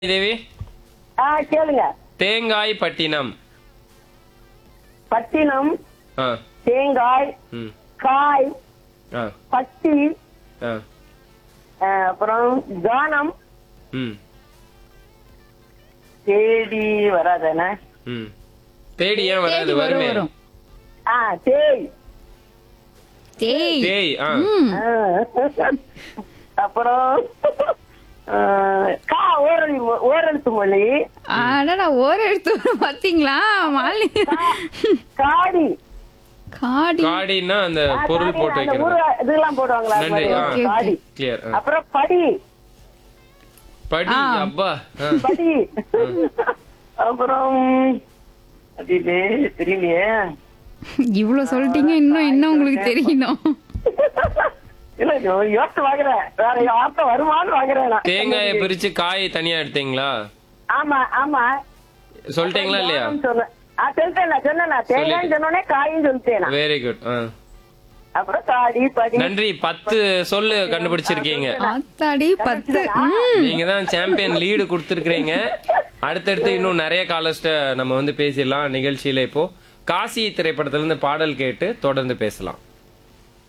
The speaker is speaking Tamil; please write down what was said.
தேவி ஆ கேளுங்க தேங்காய் பட்டினம் பட்டினம் ஆ தேங்காய் ம் காய் ஆ பட்டி ஆ ஆ, அப்புறம் கானம் ம் தேடி வராதானே ம் தேடி ஏன் வராது தேடி வரும், வருமே வரும். ஆ தேய் தேய் தேய் ஆ ம். ஆ. அப்புறம் ஆ, கா ஓரளி ஓரெழுத்து மொழி அடடா ஓர் எடுத்து வரும் பாத்தீங்களா மாலினி காடி காடி காடின்னா அந்த ஆ, பொருள் காடி, போட்டு அந்த வைக்கிறது ஊரு இதெல்லாம் போடுவாங்களா அது நன்றி மாதிரி. ஆ ஓகே, ஓகே. காடி கிளியர் அப்புறம் படி படி ஆ. அப்பா ஆ. படி அப்புறம் அது இது தெரியலையே இவ்வளவு சொல்லிட்டீங்க இன்னும் என்ன உங்களுக்கு தெரியணும் இல்ல யோ- யோசிச்சு வாங்குறேன் வேற வார்த்தை வருமானு வாங்குறேன் நான். தேங்காயை பிரிச்சு காயை தனியா எடுத்தீங்களா ஆமா ஆமா சொல்லிட்டீங்களா இல்லையா காரம் சொன்னேன் ஆ சொல்லிட்டேன் நான் சொன்னேன் நான் தேங்காய் சொன்னோடனே காயும் சொல்லிட்டேன் நான். வெரி குட் அப்புறம் காடி படி நன்றி பத்து சொல்லு கண்டுபிடிச்சிருக்கீங்க ஆத்தாடி பத்து ம். நீங்க தான் சாம்பியன் லீடு கொடுத்துருக்கீங்க அடுத்தடுத்து இன்னும் நிறைய காலர்ஸ்ட நம்ம வந்து பேசிடலாம் நிகழ்ச்சியில இப்போ காசி திரைப்படத்துல இருந்து பாடல் கேட்டு தொடர்ந்து பேசலாம்